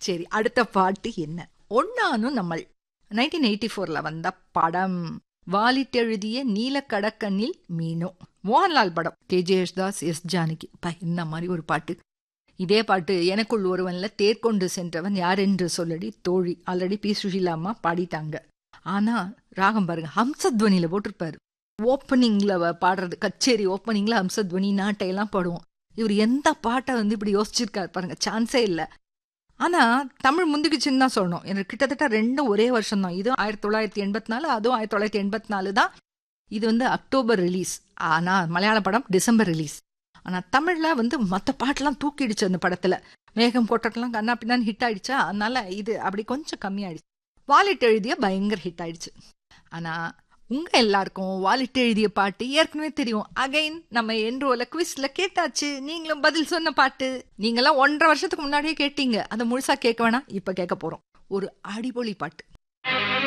சரி அடுத்த பாட்டு என்ன ஒன்னானும் நம்ம நைன்டீன் எயிட்டி ஃபோர்ல வந்த படம் வாலிட்டெழுதிய நீலக்கடக்கண்ணில் மீனோ மோகன்லால் படம் கேஜேஎஸ் தாஸ் எஸ் ஜானகி பா இந்த மாதிரி ஒரு பாட்டு இதே பாட்டு எனக்குள் ஒருவன்ல தேர்கொண்டு சென்றவன் யார் என்று சொல்லடி தோழி ஆல்ரெடி பி சுஷீலா அம்மா பாடிட்டாங்க ஆனா ராகம் பாருங்க ஹம்சத்வனில போட்டிருப்பாரு ஓப்பனிங்ல பாடுறது கச்சேரி ஓப்பனிங்ல ஹம்சத்வனி நாட்டையெல்லாம் பாடுவோம் இவர் எந்த பாட்டை வந்து இப்படி யோசிச்சிருக்காரு பாருங்க சான்ஸே இல்லை ஆனா தமிழ் முந்திக்குச்சுன்னு தான் சொல்லணும் எனக்கு கிட்டத்தட்ட ரெண்டும் ஒரே வருஷம் தான் இது ஆயிரத்தி தொள்ளாயிரத்தி எண்பத்தி நாலு அதுவும் ஆயிரத்தி தொள்ளாயிரத்தி எண்பத்தி நாலு தான் இது வந்து அக்டோபர் ரிலீஸ் ஆனா மலையாள படம் டிசம்பர் ரிலீஸ் ஆனா தமிழ்ல வந்து மற்ற பாட்டெல்லாம் தூக்கிடுச்சு அந்த படத்துல மேகம் கொட்டட்டெல்லாம் கண்ணா பின்னான்னு ஹிட் ஆயிடுச்சா அதனால இது அப்படி கொஞ்சம் கம்மியாயிடுச்சு வாலிட் எழுதிய பயங்கர ஹிட் ஆயிடுச்சு ஆனா உங்க எல்லாருக்கும் வாலிட் எழுதிய பாட்டு ஏற்கனவே தெரியும் அகைன் நம்ம என்றோல குவிஸ்ல கேட்டாச்சு நீங்களும் பதில் சொன்ன பாட்டு நீங்களாம் ஒன்றரை வருஷத்துக்கு முன்னாடியே கேட்டீங்க அதை முழுசா கேட்க வேணாம் இப்ப கேட்க போறோம் ஒரு அடிபொலி பாட்டு